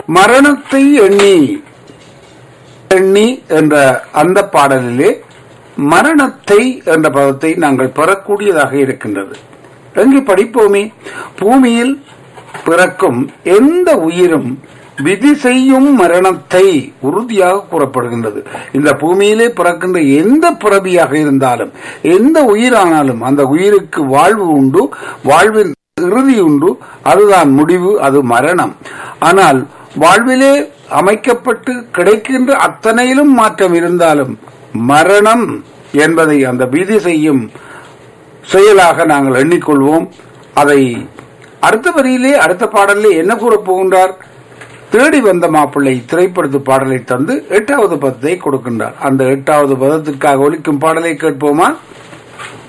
மரணத்தை எண்ணி எண்ணி என்ற அந்த பாடலிலே மரணத்தை என்ற பதத்தை நாங்கள் பெறக்கூடியதாக இருக்கின்றது எங்கே படிப்போமே பூமியில் பிறக்கும் எந்த உயிரும் விதி செய்யும் மரணத்தை உறுதியாக கூறப்படுகின்றது இந்த பூமியிலே பிறக்கின்ற எந்த பிறவியாக இருந்தாலும் எந்த உயிரானாலும் அந்த உயிருக்கு வாழ்வு உண்டு வாழ்வின் இறுதி உண்டு அதுதான் முடிவு அது மரணம் ஆனால் வாழ்விலே அமைக்கப்பட்டு கிடைக்கின்ற அத்தனையிலும் மாற்றம் இருந்தாலும் மரணம் என்பதை அந்த விதி செய்யும் செயலாக நாங்கள் எண்ணிக்கொள்வோம் அதை அடுத்த வரியிலே அடுத்த பாடலிலே என்ன கூறப் போகின்றார் தேடி வந்த மாப்பிள்ளை திரைப்படத்து பாடலை தந்து எட்டாவது பதத்தை கொடுக்கின்றார் அந்த எட்டாவது பதத்திற்காக ஒலிக்கும் பாடலை கேட்போமா